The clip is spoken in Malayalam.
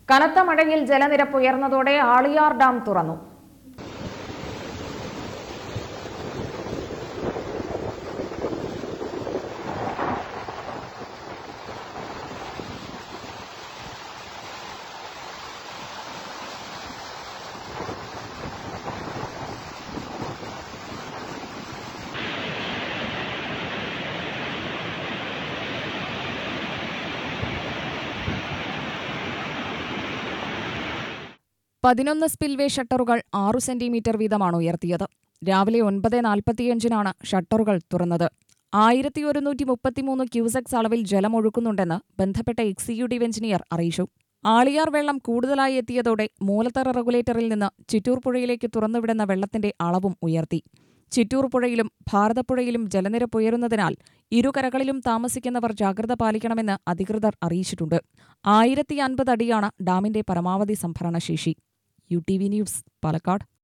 കനത്ത മഴയിൽ ജലനിരപ്പ് ഉയർന്നതോടെ ആളിയാർ ഡാം തുറന്നു പതിനൊന്ന് സ്പിൽവേ ഷട്ടറുകൾ ആറു സെന്റിമീറ്റർ വീതമാണ് ഉയർത്തിയത് രാവിലെ ഒൻപത് നാൽപ്പത്തിയഞ്ചിനാണ് ഷട്ടറുകൾ തുറന്നത് ആയിരത്തി ഒരുന്നൂറ്റി മുപ്പത്തിമൂന്ന് ക്യൂസെക്സ് അളവിൽ ജലമൊഴുക്കുന്നുണ്ടെന്ന് ബന്ധപ്പെട്ട എക്സിക്യൂട്ടീവ് എഞ്ചിനീയർ അറിയിച്ചു ആളിയാർ വെള്ളം കൂടുതലായി എത്തിയതോടെ മൂലത്തറ റെഗുലേറ്ററിൽ നിന്ന് ചിറ്റൂർ പുഴയിലേക്ക് തുറന്നുവിടുന്ന വെള്ളത്തിന്റെ അളവും ഉയർത്തി ചിറ്റൂർ പുഴയിലും ഭാരതപ്പുഴയിലും ജലനിരപ്പ് ഉയരുന്നതിനാൽ ഇരുകരകളിലും താമസിക്കുന്നവർ ജാഗ്രത പാലിക്കണമെന്ന് അധികൃതർ അറിയിച്ചിട്ടുണ്ട് ആയിരത്തി അൻപത് അടിയാണ് ഡാമിന്റെ പരമാവധി സംഭരണശേഷി U T V news Palakkad